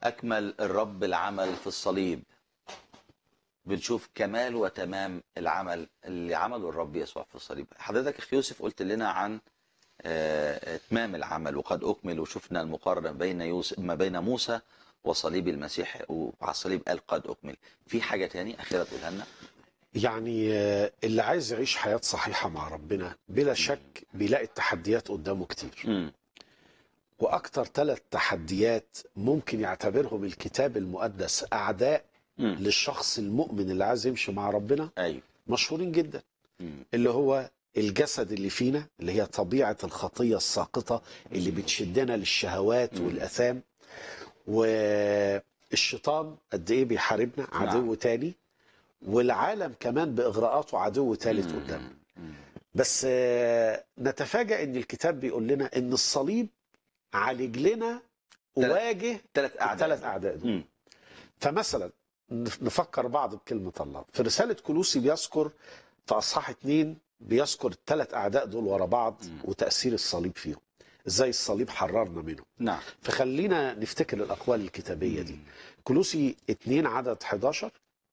أكمل الرب العمل في الصليب بنشوف كمال وتمام العمل اللي عمله الرب يسوع في الصليب حضرتك أخي يوسف قلت لنا عن آه، إتمام العمل وقد أكمل وشفنا المقارنة بين يوسف ما بين موسى وصليب المسيح وعلى الصليب قال قد أكمل في حاجة تاني أخيرة تقولها لنا يعني آه، اللي عايز يعيش حياة صحيحة مع ربنا بلا شك بيلاقي التحديات قدامه كتير مم. وأكتر ثلاث تحديات ممكن يعتبرهم الكتاب المقدس أعداء مم. للشخص المؤمن اللي عايز يمشي مع ربنا أيوه مشهورين جدا مم. اللي هو الجسد اللي فينا اللي هي طبيعة الخطية الساقطة اللي بتشدنا للشهوات مم. والأثام والشيطان قد إيه بيحاربنا عدو نعم. تاني والعالم كمان بإغراءاته عدو ثالث مم. قدامنا مم. بس آه، نتفاجأ ان الكتاب بيقول لنا ان الصليب عالج لنا تلات- وواجه ثلاث أعداء الثلاث اعداء دول مم. فمثلا نف- نفكر بعض بكلمه الله في رساله كلوسي بيذكر في اصحاح اتنين بيذكر الثلاث اعداء دول ورا بعض مم. وتاثير الصليب فيهم ازاي الصليب حررنا منهم نعم فخلينا نفتكر الاقوال الكتابيه دي كلوسي 2 عدد 11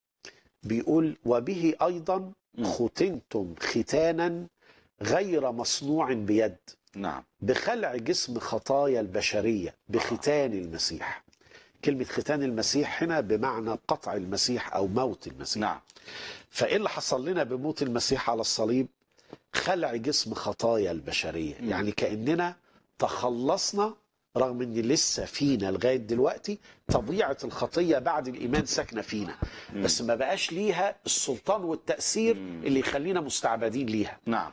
بيقول وبه ايضا مم. ختنتم ختانا غير مصنوع بيد نعم بخلع جسم خطايا البشريه بختان المسيح كلمه ختان المسيح هنا بمعنى قطع المسيح او موت المسيح نعم فايه اللي حصل لنا بموت المسيح على الصليب خلع جسم خطايا البشريه مم. يعني كاننا تخلصنا رغم ان لسه فينا لغايه دلوقتي طبيعه الخطيه بعد الايمان ساكنه فينا مم. بس ما بقاش ليها السلطان والتاثير مم. اللي يخلينا مستعبدين ليها نعم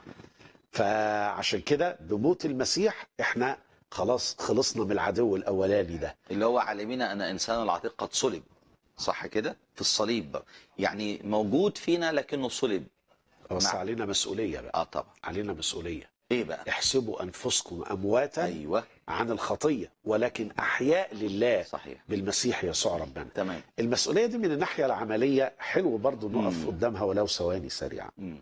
فعشان كده بموت المسيح احنا خلاص خلصنا من العدو الاولاني ده اللي هو علمنا ان انسان العتيق قد صلب صح كده في الصليب يعني موجود فينا لكنه صلب بس نعم. علينا مسؤوليه بقى اه طبعا علينا مسؤوليه ايه بقى احسبوا انفسكم امواتا ايوه عن الخطيه ولكن احياء لله صحيح بالمسيح يسوع ربنا تمام المسؤوليه دي من الناحيه العمليه حلو برضو نقف مم. قدامها ولو ثواني سريعه مم.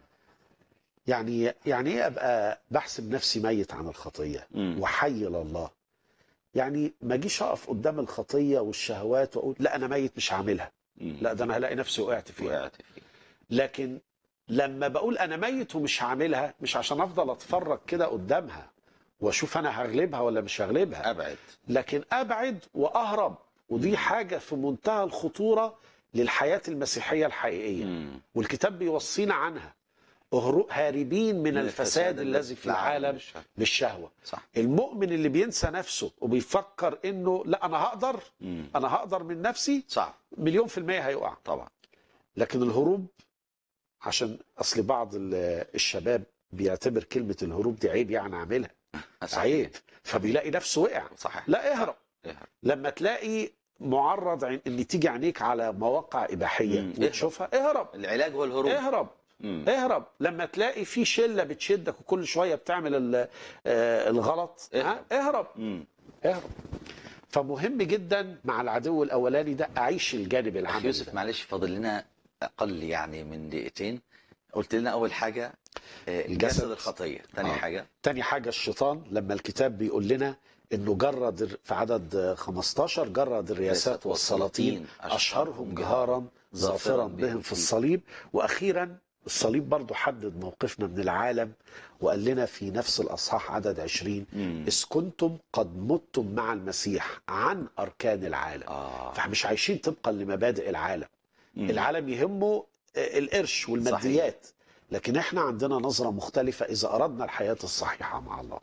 يعني يعني ايه ابقى بحسب نفسي ميت عن الخطيه مم. وحي لله يعني ما اجيش اقف قدام الخطيه والشهوات واقول لا انا ميت مش هعملها مم. لا ده انا هلاقي نفسي وقعت فيها وقعت فيه لكن لما بقول انا ميت ومش هعملها مش عشان افضل اتفرج كده قدامها واشوف انا هغلبها ولا مش هغلبها ابعد لكن ابعد واهرب ودي حاجه في منتهى الخطوره للحياه المسيحيه الحقيقيه مم. والكتاب بيوصينا عنها اهرو- هاربين من الفساد الذي في العالم بالشر. بالشهوه صح المؤمن اللي بينسى نفسه وبيفكر انه لا انا هقدر مم. انا هقدر من نفسي صعب مليون في المية هيقع طبعا لكن الهروب عشان اصل بعض ال- الشباب بيعتبر كلمة الهروب دي عيب يعني اعملها صحيح. عيب فبيلاقي نفسه وقع صحيح لا اهرب اهرب. لما تلاقي معرض عن- ان تيجي عينيك على مواقع اباحيه مم. وتشوفها اهرب العلاج هو الهروب اهرب مم. اهرب لما تلاقي في شله بتشدك وكل شويه بتعمل ال- آه، الغلط ها؟ اهرب. اهرب مم. اهرب فمهم جدا مع العدو الاولاني ده اعيش الجانب اخي العملي يوسف ده. معلش فاضل لنا اقل يعني من دقيقتين قلت لنا اول حاجه آه، الجسد. جسد الخطيه ثاني آه. حاجه تاني حاجة الشيطان لما الكتاب بيقول لنا انه جرد الر- في عدد 15 جرد الرياسات والسلاطين اشهرهم جهارا ظافرا بهم في الصليب واخيرا الصليب برضو حدد موقفنا من العالم وقال لنا في نفس الاصحاح عدد 20 مم. اذ كنتم قد متم مع المسيح عن اركان العالم اه فاحنا مش عايشين طبقا لمبادئ العالم مم. العالم يهمه آه، القرش والماديات لكن احنا عندنا نظرة مختلفة إذا أردنا الحياة الصحيحة مع الله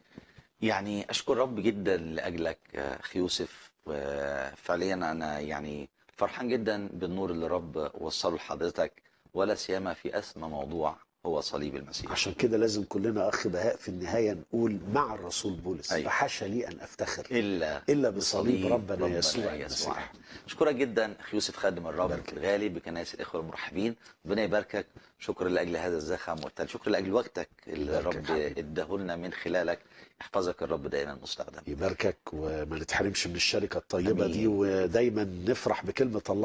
يعني اشكر رب جدا لاجلك آه، اخي يوسف وفعليا انا يعني فرحان جدا بالنور اللي رب وصله لحضرتك ولا سيما في اسمى موضوع هو صليب المسيح عشان كده لازم كلنا أخ بهاء في النهاية نقول مع الرسول بولس أيوة. فحاشا لي أن أفتخر الا إلا بصليب ربنا يسوع يسوع المسيح اشكرك جدا اخي يوسف خادم الرب بارك. الغالي بكنائس الاخوه المرحبين ربنا يباركك شكرا لاجل هذا الزخم والتل شكرا لاجل وقتك اللي يباركك الرب حبيبي. اداه لنا من خلالك يحفظك الرب دائما مستخدم يباركك وما نتحرمش من الشركة الطيبة أمين. دي ودايما نفرح بكلمة الله